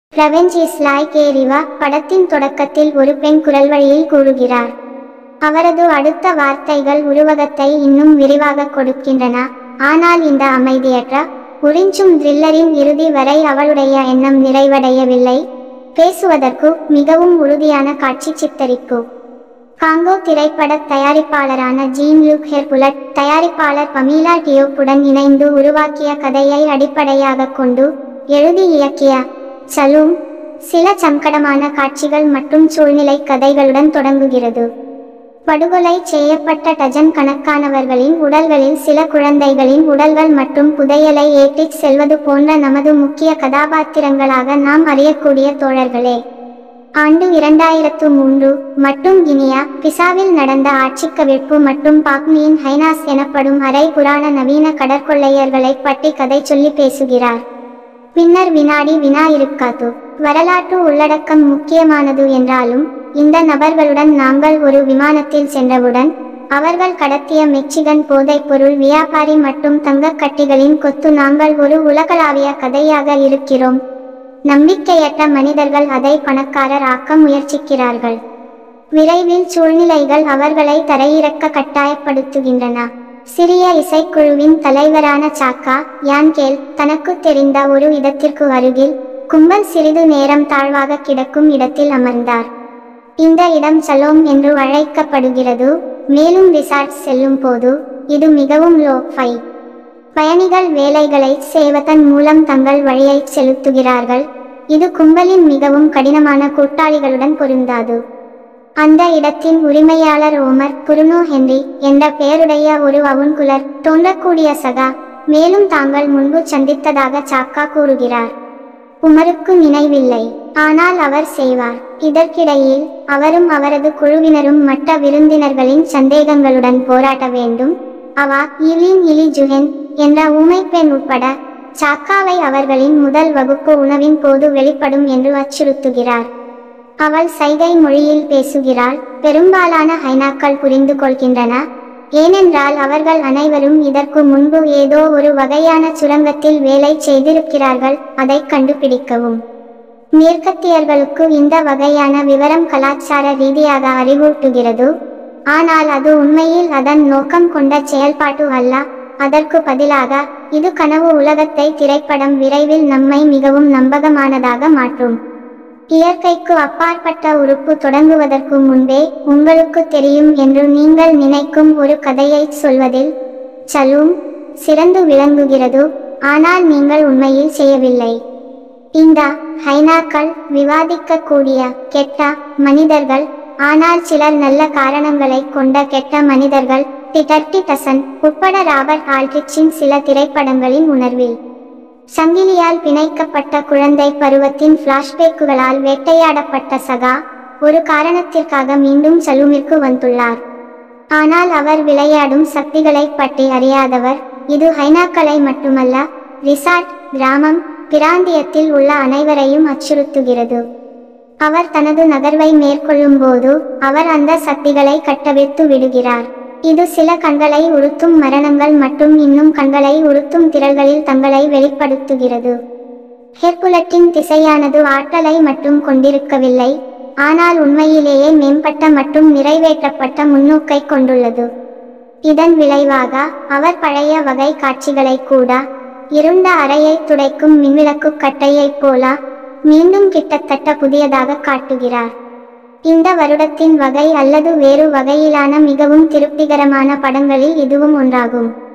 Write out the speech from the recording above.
revenge is like a river படத்தின் தொடக்கத்தில் ஒரு பெண் குரல் வழியில் கூறுகிறார் அவரது அடுத்த வார்த்தைகள் உருவகத்தை இன்னும் விரிவாக கொடுக்கின்றன ஆனால் இந்த அமைதியற்ற உறிஞ்சும் த்ரில்லரின் இறுதி வரை அவளுடைய எண்ணம் நிறைவடையவில்லை பேசுவதற்கு மிகவும் உறுதியான காட்சி சித்தரிப்பு காங்கோ திரைப்பட தயாரிப்பாளரான ஜீன் லூக் ஹெர்புலட் தயாரிப்பாளர் பமீலா டியோப்புடன் இணைந்து உருவாக்கிய கதையை அடிப்படையாக கொண்டு எழுதி இயக்கிய சலூம் சில சங்கடமான காட்சிகள் மற்றும் சூழ்நிலை கதைகளுடன் தொடங்குகிறது படுகொலை செய்யப்பட்ட டஜன் கணக்கானவர்களின் உடல்களில் சில குழந்தைகளின் உடல்கள் மற்றும் புதையலை ஏற்றிச் செல்வது போன்ற நமது முக்கிய கதாபாத்திரங்களாக நாம் அறியக்கூடிய தோழர்களே ஆண்டு இரண்டாயிரத்து மூன்று மற்றும் கினியா பிசாவில் நடந்த ஆட்சிக் கவிழ்ப்பு மற்றும் பாக்மியின் ஹைனாஸ் எனப்படும் அரை புராண நவீன கடற்கொள்ளையர்களை பற்றி கதை சொல்லி பேசுகிறார் பின்னர் வினாடி வினா இருக்காது வரலாற்று உள்ளடக்கம் முக்கியமானது என்றாலும் இந்த நபர்களுடன் நாங்கள் ஒரு விமானத்தில் சென்றவுடன் அவர்கள் கடத்திய மெக்சிகன் போதைப்பொருள் வியாபாரி மற்றும் தங்கக் கட்டிகளின் கொத்து நாங்கள் ஒரு உலகளாவிய கதையாக இருக்கிறோம் நம்பிக்கையற்ற மனிதர்கள் அதை பணக்காரர் ஆக்க முயற்சிக்கிறார்கள் விரைவில் சூழ்நிலைகள் அவர்களை தரையிறக்க கட்டாயப்படுத்துகின்றன சிறிய இசைக்குழுவின் தலைவரான சாக்கா யான்கேல் தனக்கு தெரிந்த ஒரு இடத்திற்கு அருகில் கும்பல் சிறிது நேரம் தாழ்வாக கிடக்கும் இடத்தில் அமர்ந்தார் இந்த இடம் சலோம் என்று அழைக்கப்படுகிறது மேலும் ரிசார்ட் செல்லும் போது இது மிகவும் லோ ஃபை பயணிகள் வேலைகளை செய்வதன் மூலம் தங்கள் வழியை செலுத்துகிறார்கள் இது கும்பலின் மிகவும் கடினமான கூட்டாளிகளுடன் பொருந்தாது அந்த இடத்தின் உரிமையாளர் ஓமர் புருனோ ஹென்றி என்ற பெயருடைய ஒரு அவுன்குலர் தோன்றக்கூடிய சகா மேலும் தாங்கள் முன்பு சந்தித்ததாக சாக்கா கூறுகிறார் உமருக்கு நினைவில்லை ஆனால் அவர் செய்வார் இதற்கிடையில் அவரும் அவரது குழுவினரும் மற்ற விருந்தினர்களின் சந்தேகங்களுடன் போராட வேண்டும் அவா இலின் இலி ஜுஹென் என்ற ஊமை பெண் உட்பட சாக்காவை அவர்களின் முதல் வகுப்பு உணவின் போது வெளிப்படும் என்று அச்சுறுத்துகிறார் அவள் சைகை மொழியில் பேசுகிறாள் பெரும்பாலான ஹைனாக்கள் புரிந்து கொள்கின்றன ஏனென்றால் அவர்கள் அனைவரும் இதற்கு முன்பு ஏதோ ஒரு வகையான சுரங்கத்தில் வேலை செய்திருக்கிறார்கள் அதை கண்டுபிடிக்கவும் மேற்கத்தியர்களுக்கு இந்த வகையான விவரம் கலாச்சார ரீதியாக அறிவூட்டுகிறது ஆனால் அது உண்மையில் அதன் நோக்கம் கொண்ட செயல்பாட்டு அல்ல அதற்கு பதிலாக இது கனவு உலகத்தை திரைப்படம் விரைவில் நம்மை மிகவும் நம்பகமானதாக மாற்றும் இயற்கைக்கு அப்பாற்பட்ட உறுப்பு தொடங்குவதற்கு முன்பே உங்களுக்கு தெரியும் என்று நீங்கள் நினைக்கும் ஒரு கதையை சொல்வதில் சலூம் சிறந்து விளங்குகிறது ஆனால் நீங்கள் உண்மையில் செய்யவில்லை இந்த ஹைனாக்கள் விவாதிக்கக்கூடிய கெட்ட மனிதர்கள் ஆனால் சிலர் நல்ல காரணங்களை கொண்ட கெட்ட மனிதர்கள் டிடர்டி டசன் உட்பட ராபர்ட் ஆல்ட்ரிச்சின் சில திரைப்படங்களின் உணர்வில் சங்கிலியால் பிணைக்கப்பட்ட குழந்தை பருவத்தின் பிளாஷ்பேக்குகளால் வேட்டையாடப்பட்ட சகா ஒரு காரணத்திற்காக மீண்டும் சலூமிற்கு வந்துள்ளார் ஆனால் அவர் விளையாடும் சக்திகளை பற்றி அறியாதவர் இது ஹைனாக்களை மட்டுமல்ல ரிசார்ட் கிராமம் பிராந்தியத்தில் உள்ள அனைவரையும் அச்சுறுத்துகிறது அவர் தனது நகர்வை மேற்கொள்ளும் போது அவர் அந்த சக்திகளை கட்டவிழ்த்து விடுகிறார் இது சில கண்களை உறுத்தும் மரணங்கள் மற்றும் இன்னும் கண்களை உறுத்தும் திரள்களில் தங்களை வெளிப்படுத்துகிறது ஹெர்குலட்டின் திசையானது ஆற்றலை மட்டும் கொண்டிருக்கவில்லை ஆனால் உண்மையிலேயே மேம்பட்ட மற்றும் நிறைவேற்றப்பட்ட முன்னோக்கை கொண்டுள்ளது இதன் விளைவாக அவர் பழைய வகை காட்சிகளை கூட இருண்ட அறையை துடைக்கும் மின்விளக்கு கட்டையைப் போல மீண்டும் கிட்டத்தட்ட புதியதாக காட்டுகிறார் இந்த வருடத்தின் வகை அல்லது வேறு வகையிலான மிகவும் திருப்திகரமான படங்களில் இதுவும் ஒன்றாகும்